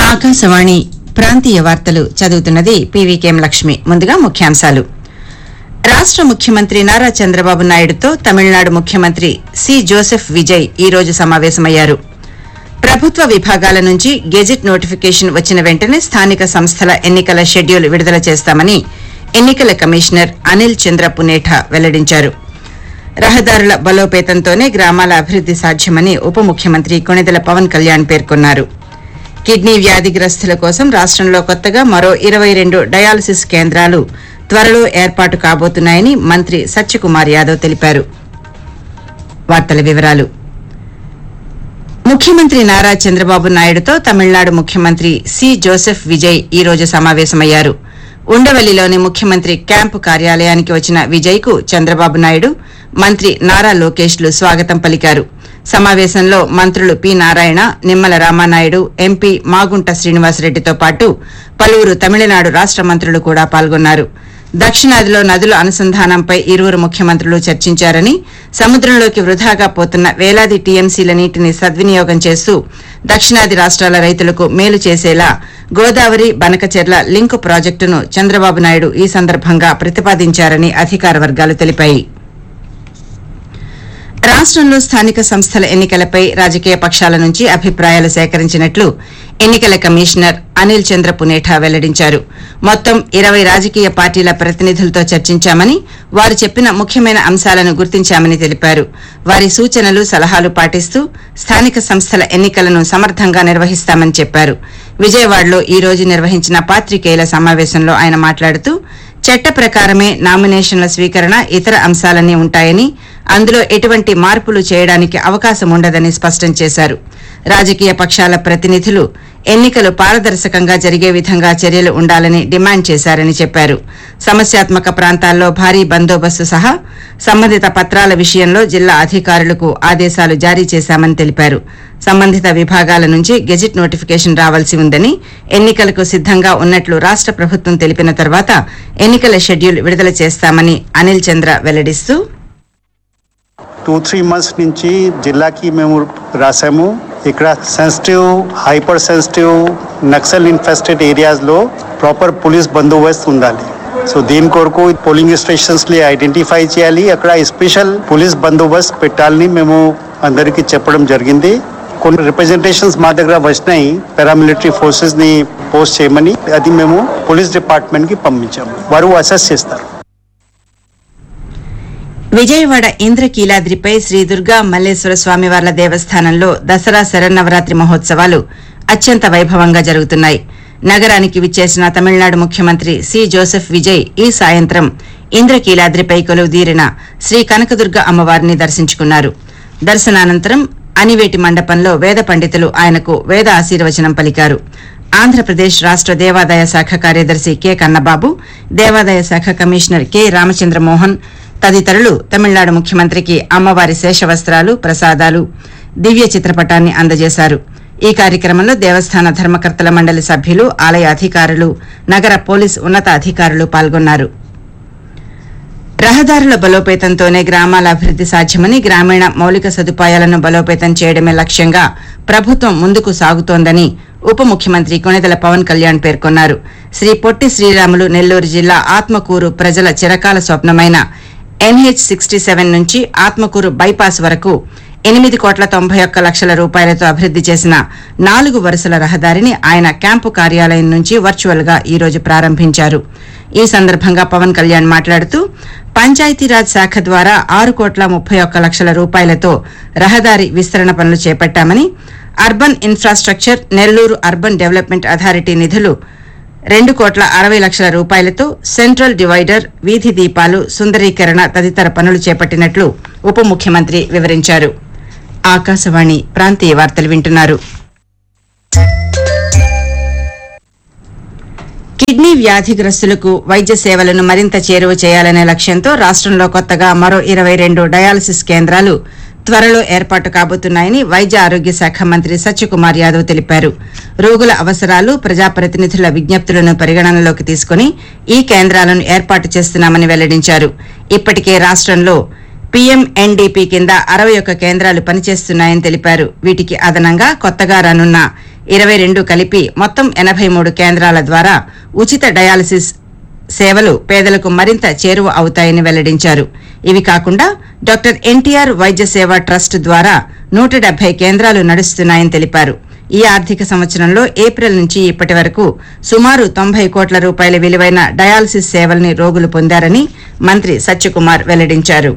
ఆకాశవాణి ప్రాంతీయ వార్తలు చదువుతున్నది పీవీకేఎం లక్ష్మి ముందుగా ముఖ్యాంశాలు రాష్ట ముఖ్యమంత్రి నారా చంద్రబాబు నాయుడుతో తమిళనాడు ముఖ్యమంత్రి సి జోసెఫ్ విజయ్ ఈ రోజు సమావేశమయ్యారు ప్రభుత్వ విభాగాల నుంచి గెజిట్ నోటిఫికేషన్ వచ్చిన వెంటనే స్థానిక సంస్థల ఎన్నికల షెడ్యూల్ విడుదల చేస్తామని ఎన్నికల కమిషనర్ అనిల్ చంద్ర పునేఠా వెల్లడించారు రహదారుల బలోపేతంతోనే గ్రామాల అభివృద్ది సాధ్యమని ఉప ముఖ్యమంత్రి కొణిదెల పవన్ కళ్యాణ్ పేర్కొన్నారు కిడ్నీ వ్యాధిగ్రస్తుల కోసం రాష్టంలో కొత్తగా మరో ఇరవై రెండు డయాలసిస్ కేంద్రాలు త్వరలో ఏర్పాటు కాబోతున్నాయని మంత్రి సత్యకుమార్ యాదవ్ తెలిపారు వార్తల వివరాలు ముఖ్యమంత్రి నారా చంద్రబాబు నాయుడుతో తమిళనాడు ముఖ్యమంత్రి సి జోసెఫ్ విజయ్ ఈ రోజు సమావేశమయ్యారు ఉండవల్లిలోని ముఖ్యమంత్రి క్యాంపు కార్యాలయానికి వచ్చిన విజయ్ కు చంద్రబాబు నాయుడు మంత్రి నారా లోకేష్లు స్వాగతం పలికారు సమావేశంలో మంత్రులు పి నారాయణ నిమ్మల రామానాయుడు ఎంపీ మాగుంట శ్రీనివాసరెడ్డితో పాటు పలువురు తమిళనాడు రాష్ట మంత్రులు కూడా పాల్గొన్నారు దక్షిణాదిలో నదుల అనుసంధానంపై ఇరువురు ముఖ్యమంత్రులు చర్చించారని సముద్రంలోకి వృధాగా పోతున్న వేలాది టీఎంసీల నీటిని సద్వినియోగం చేస్తూ దక్షిణాది రాష్ట్రాల రైతులకు మేలు చేసేలా గోదావరి బనకచెర్ల లింకు ప్రాజెక్టును చంద్రబాబు నాయుడు ఈ సందర్భంగా ప్రతిపాదించారని అధికార వర్గాలు తెలిపాయి రాష్టంలో స్థానిక సంస్థల ఎన్నికలపై రాజకీయ పక్షాల నుంచి అభిప్రాయాలు సేకరించినట్లు ఎన్నికల కమిషనర్ అనిల్ చంద్ర పునేఠా వెల్లడించారు మొత్తం ఇరవై రాజకీయ పార్టీల ప్రతినిధులతో చర్చించామని వారు చెప్పిన ముఖ్యమైన అంశాలను గుర్తించామని తెలిపారు వారి సూచనలు సలహాలు పాటిస్తూ స్థానిక సంస్థల ఎన్నికలను సమర్థంగా నిర్వహిస్తామని చెప్పారు విజయవాడలో ఈ రోజు నిర్వహించిన పాత్రికేయుల సమావేశంలో ఆయన మాట్లాడుతూ చట్ట ప్రకారమే నామినేషన్ల స్వీకరణ ఇతర అంశాలన్నీ ఉంటాయని అందులో ఎటువంటి మార్పులు చేయడానికి అవకాశం ఉండదని స్పష్టం చేశారు రాజకీయ పక్షాల ప్రతినిధులు ఎన్నికలు పారదర్శకంగా జరిగే విధంగా చర్యలు ఉండాలని డిమాండ్ చేశారని చెప్పారు సమస్యాత్మక ప్రాంతాల్లో భారీ బందోబస్తు సహా సంబంధిత పత్రాల విషయంలో జిల్లా అధికారులకు ఆదేశాలు జారీ చేశామని తెలిపారు సంబంధిత విభాగాల నుంచి గెజిట్ నోటిఫికేషన్ రావాల్సి ఉందని ఎన్నికలకు సిద్దంగా ఉన్నట్లు రాష్ట ప్రభుత్వం తెలిపిన తర్వాత ఎన్నికల షెడ్యూల్ విడుదల చేస్తామని అనిల్ చంద్ర వెల్లడిస్తూ టూ త్రీ మంత్స్ నుంచి జిల్లాకి మేము రాసాము ఇక్కడ sensitive hyper sensitive naxal infested ఏరియాస్లో ప్రాపర్ పోలీస్ బందోబస్తు ఉండాలి సో దీని కొరకు పోలింగ్ స్టేషన్స్ని ఐడెంటిఫై చేయాలి అక్కడ స్పెషల్ పోలీస్ బందోబస్తు పెట్టాలని మేము అందరికీ చెప్పడం జరిగింది కొన్ని రిప్రజెంటేషన్స్ మా దగ్గర వచ్చినాయి పారామిలిటరీ ఫోర్సెస్ ని పోస్ట్ చేయమని అది మేము పోలీస్ డిపార్ట్మెంట్ కి పంపించాము వారు అసెస్ చేస్తారు విజయవాడ ఇంద్రకీలాద్రిపై శ్రీ దుర్గా మల్లేశ్వర స్వామివార్ల దేవస్థానంలో దసరా శరన్నవరాత్రి మహోత్సవాలు అత్యంత వైభవంగా జరుగుతున్నాయి నగరానికి విచ్చేసిన తమిళనాడు ముఖ్యమంత్రి సి జోసెఫ్ విజయ్ ఈ సాయంత్రం ఇంద్రకీలాద్రిపై కొలువుదీరిన శ్రీ కనకదుర్గ అమ్మవారిని దర్శించుకున్నారు దర్శనానంతరం అనివేటి మండపంలో వేద పండితులు ఆయనకు వేద ఆశీర్వచనం పలికారు ఆంధ్రప్రదేశ్ రాష్ట దేవాదాయ శాఖ కార్యదర్శి కె కన్నబాబు దేవాదాయ శాఖ కమిషనర్ కె రామచంద్రమోహన్ తదితరులు తమిళనాడు ముఖ్యమంత్రికి అమ్మవారి శేషవస్త్రాలు ప్రసాదాలు దివ్య చిత్రపటాన్ని అందజేశారు ఈ కార్యక్రమంలో దేవస్థాన ధర్మకర్తల మండలి సభ్యులు ఆలయ అధికారులు నగర పోలీస్ ఉన్నత అధికారులు పాల్గొన్నారు రహదారుల బలోపేతంతోనే గ్రామాల అభివృద్ది సాధ్యమని గ్రామీణ మౌలిక సదుపాయాలను బలోపేతం చేయడమే లక్ష్యంగా ప్రభుత్వం ముందుకు సాగుతోందని ఉప ముఖ్యమంత్రి కొణిదెల పవన్ కళ్యాణ్ పేర్కొన్నారు శ్రీ పొట్టి శ్రీరాములు నెల్లూరు జిల్లా ఆత్మకూరు ప్రజల చిరకాల స్వప్నమైన ఎన్హెచ్ సిక్స్టీ సెవెన్ నుంచి ఆత్మకూరు బైపాస్ వరకు ఎనిమిది కోట్ల తొంభై ఒక్క లక్షల రూపాయలతో అభివృద్ది చేసిన నాలుగు వరుసల రహదారిని ఆయన క్యాంపు కార్యాలయం నుంచి వర్చువల్ గా ఈ రోజు ప్రారంభించారు ఈ సందర్భంగా పవన్ కళ్యాణ్ మాట్లాడుతూ పంచాయతీరాజ్ శాఖ ద్వారా ఆరు కోట్ల ముప్పై ఒక్క లక్షల రూపాయలతో రహదారి విస్తరణ పనులు చేపట్టామని urban infrastructure Nellore urban development authority నిధులు రెండు కోట్ల అరవై లక్షల రూపాయలతో సెంట్రల్ డివైడర్ వీధి దీపాలు సుందరీకరణ తదితర పనులు చేపట్టినట్లు ఉప ముఖ్యమంత్రి వివరించారు ఆకాశవాణి ప్రాంతీయ వార్తలు వింటున్నారు కిడ్నీ వ్యాధిగ్రస్తులకు వైద్య సేవలను మరింత చేరువ చేయాలనే లక్ష్యంతో రాష్టంలో కొత్తగా మరో ఇరవై రెండు డయాలసిస్ కేంద్రాలు త్వరలో ఏర్పాటు కాబోతున్నాయని వైద్య ఆరోగ్య శాఖ మంత్రి సత్యకుమార్ యాదవ్ తెలిపారు రోగుల అవసరాలు ప్రజాప్రతినిధుల విజ్ఞప్తులను పరిగణనలోకి తీసుకుని ఈ కేంద్రాలను ఏర్పాటు చేస్తున్నామని వెల్లడించారు ఇప్పటికే రాష్టంలో పీఎంఎన్డీపీ కింద అరవై ఒక్క కేంద్రాలు పనిచేస్తున్నాయని తెలిపారు వీటికి అదనంగా కొత్తగా రానున్న ఇరవై రెండు కలిపి మొత్తం ఎనభై మూడు కేంద్రాల ద్వారా ఉచిత డయాలసిస్ సేవలు పేదలకు మరింత చేరువ అవుతాయని వెల్లడించారు ఇవి కాకుండా డాక్టర్ ఎన్టీఆర్ వైద్య సేవ ట్రస్ట్ ద్వారా నూట డెబ్బై కేంద్రాలు నడుస్తున్నాయని తెలిపారు ఈ ఆర్థిక సంవత్సరంలో ఏప్రిల్ నుంచి ఇప్పటి వరకు సుమారు తొంభై కోట్ల రూపాయల విలువైన డయాలసిస్ సేవల్ని రోగులు పొందారని మంత్రి సత్యకుమార్ వెల్లడించారు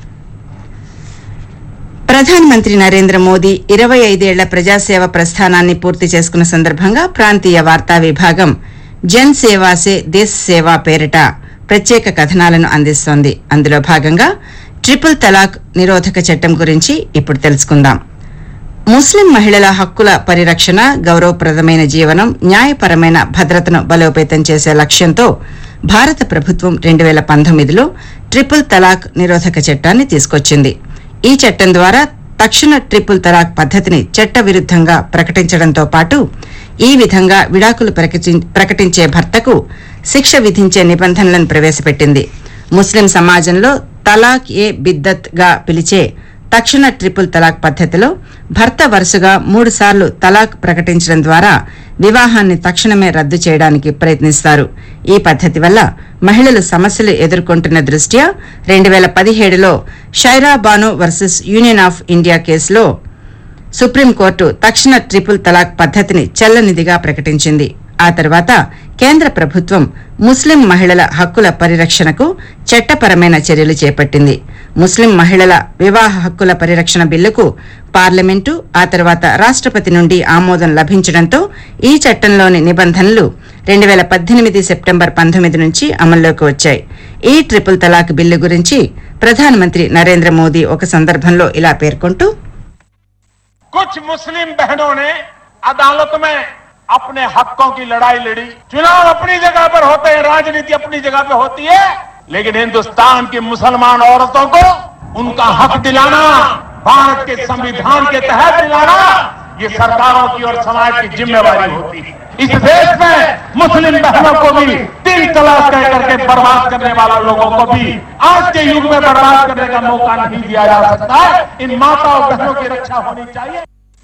ప్రధానమంత్రి నరేంద్ర మోదీ ఇరవై ఐదేళ్ల ప్రజాసేవ ప్రస్థానాన్ని పూర్తి చేసుకున్న సందర్భంగా ప్రాంతీయ వార్తా విభాగం జన్ సేవా సే దేశ్ సేవా పేరిట ప్రత్యేక కథనాలను అందిస్తోంది అందులో భాగంగా ట్రిపుల్ తలాక్ నిరోధక చట్టం గురించి ఇప్పుడు తెలుసుకుందాం ముస్లిం మహిళల హక్కుల పరిరక్షణ గౌరవప్రదమైన జీవనం న్యాయపరమైన భద్రతను బలోపేతం చేసే లక్ష్యంతో భారత ప్రభుత్వం రెండు వేల పంతొమ్మిదిలో ట్రిపుల్ తలాక్ నిరోధక చట్టాన్ని తీసుకొచ్చింది ఈ చట్టం ద్వారా తక్షణ ట్రిపుల్ తలాక్ పద్ధతిని చట్టవిరుద్ధంగా ప్రకటించడంతో పాటు ఈ విధంగా విడాకులు ప్రకటిం- ప్రకటించే భర్తకు శిక్ష విధించే నిబంధనలను ప్రవేశపెట్టింది ముస్లిం సమాజంలో తలాక్ ఏ బిద్దత్ గా పిలిచే తక్షణ ట్రిపుల్ తలాక్ పద్ధతిలో భర్త వరుసగా మూడు సార్లు తలాక్ ప్రకటించడం ద్వారా వివాహాన్ని తక్షణమే రద్దు చేయడానికి ప్రయత్నిస్తారు ఈ పద్ధతి వల్ల మహిళలు సమస్యలు ఎదుర్కొంటున్న దృష్ట్యా రెండు వేల పదిహేడులో Shaira Banu versus union of India కేసులో సుప్రీంకోర్టు తక్షణ ట్రిపుల్ తలాక్ పద్ధతిని చెల్లనిదిగా ప్రకటించింది ఆ తర్వాత కేంద్ర ప్రభుత్వం ముస్లిం మహిళల హక్కుల పరిరక్షణకు చట్టపరమైన చర్యలు చేపట్టింది ముస్లిం మహిళల వివాహ హక్కుల పరిరక్షణ బిల్లుకు పార్లమెంటు ఆ తర్వాత రాష్ట్రపతి నుండి ఆమోదం లభించడంతో ఈ చట్టంలోని నిబంధనలు రెండు వేల పద్దెనిమిది సెప్టెంబర్ పంతొమ్మిది నుంచి అమల్లోకి వచ్చాయి ఈ ట్రిపుల్ తలాక్ బిల్లు గురించి ప్రధానమంత్రి నరేంద్ర మోదీ ఒక సందర్భంలో ఇలా పేర్కొంటూ कुछ मुस्लिम बहनों ने अदालत में अपने हकों की लड़ाई लड़ी चुनाव अपनी जगह पर होते हैं राजनीति अपनी जगह पे होती है लेकिन हिंदुस्तान की मुसलमान औरतों को उनका हक दिलाना भारत के संविधान के तहत दिलाना ये सरकारों की और समाज की जिम्मेवारी होती है इस देश में मुस्लिम बहनों को भी तीन तलाक कह करके बर्बाद करने वाला लोगों को भी आज के युग में बर्बाद करने का मौका नहीं दिया जा सकता है इन माता और बहनों की रक्षा होनी चाहिए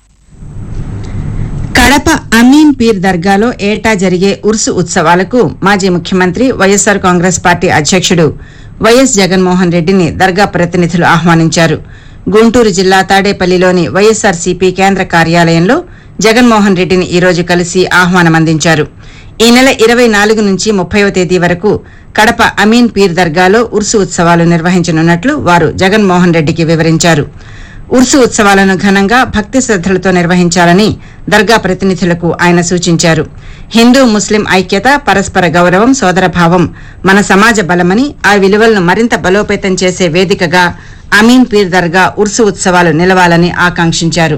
కడప అమీన్ పీర్ దర్గాలో ఏటా జరిగే ఉర్సు ఉత్సవాలకు మాజీ ముఖ్యమంత్రి వైఎస్సార్ కాంగ్రెస్ పార్టీ అధ్యక్షుడు వైఎస్ జగన్మోహన్ రెడ్డిని దర్గా ప్రతినిధులు ఆహ్వానించారు గుంటూరు జిల్లా తాడేపల్లిలోని వైఎస్సార్సీపీ కేంద్ర కార్యాలయంలో జగన్మోహన్ రెడ్డిని ఈ రోజు కలిసి ఆహ్వానం అందించారు ఈ నెల ఇరవై నాలుగు నుంచి ముప్పైవ తేదీ వరకు కడప అమీన్ పీర్ దర్గాలో ఉర్సు ఉత్సవాలు నిర్వహించనున్నట్లు వారు జగన్మోహన్ రెడ్డికి వివరించారు ఉర్సు ఉత్సవాలను ఘనంగా భక్తి శ్రద్దలతో నిర్వహించాలని దర్గా ప్రతినిధులకు ఆయన సూచించారు హిందూ ముస్లిం ఐక్యత పరస్పర గౌరవం సోదరభావం మన సమాజ బలమని ఆ విలువలను మరింత బలోపేతం చేసే వేదికగా అమీన్ పీర్ దర్గా ఉర్సు ఉత్సవాలు నిలవాలని ఆకాంక్షించారు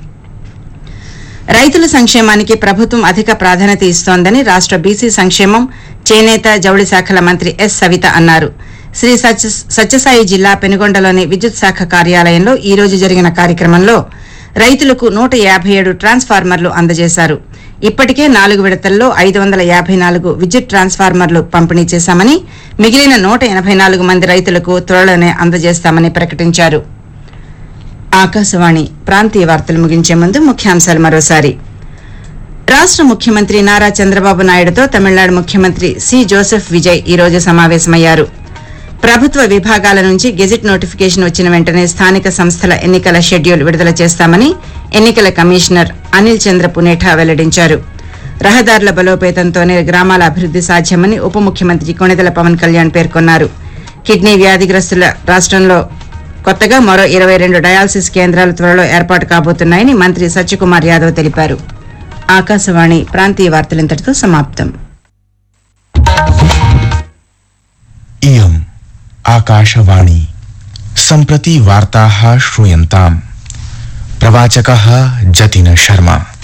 రైతుల సంక్షేమానికి ప్రభుత్వం అధిక ప్రాధాన్యత ఇస్తోందని రాష్ట్ర బీసీ సంక్షేమం చేనేత జౌళి శాఖల మంత్రి ఎస్ సవిత అన్నారు శ్రీ సత్య సత్యసాయి జిల్లా పెనుగొండలోని విద్యుత్ శాఖ కార్యాలయంలో ఈ రోజు జరిగిన కార్యక్రమంలో రైతులకు నూట యాభై ఏడు ట్రాన్స్ఫార్మర్లు అందజేశారు ఇప్పటికే నాలుగు విడతల్లో ఐదు వందల యాభై నాలుగు విద్యుత్ ట్రాన్స్ఫార్మర్లు పంపిణీ చేశామని మిగిలిన నూట ఎనభై నాలుగు మంది రైతులకు త్వరలోనే అందజేస్తామని ప్రకటించారు ఆకాశవాణి ప్రాంతీయ వార్తలు ముగించే ముందు ముఖ్యాంశాలు మరోసారి రాష్ట్ర ముఖ్యమంత్రి నారా చంద్రబాబు నాయుడుతో తమిళనాడు ముఖ్యమంత్రి సి జోసెఫ్ విజయ్ ఈ రోజు సమావేశమయ్యారు ప్రభుత్వ విభాగాల నుంచి గెజిట్ నోటిఫికేషన్ వచ్చిన వెంటనే స్థానిక సంస్థల ఎన్నికల షెడ్యూల్ విడుదల చేస్తామని ఎన్నికల కమిషనర్ అనిల్ చంద్ర పునేఠా వెల్లడించారు రహదారుల బలోపేతంతోనే గ్రామాల అభివృద్ది సాధ్యమని ఉప ముఖ్యమంత్రి కొణిదెల పవన్ కళ్యాణ్ పేర్కొన్నారు కిడ్నీ వ్యాధిగ్రస్తుల రాష్ట్రంలో కొత్తగా మరో ఇరవై రెండు డయాలసిస్ కేంద్రాలు త్వరలో ఏర్పాటు కాబోతున్నాయని మంత్రి సత్యకుమార్ యాదవ్ తెలిపారు ఆకాశవాణి ప్రాంతీయ వార్తలింతటితో సమాప్తం इयम् आकाशवाणी सम्प्रति वार्ताः श्रूयन्ताम् प्रवाचकः जतिन शर्मा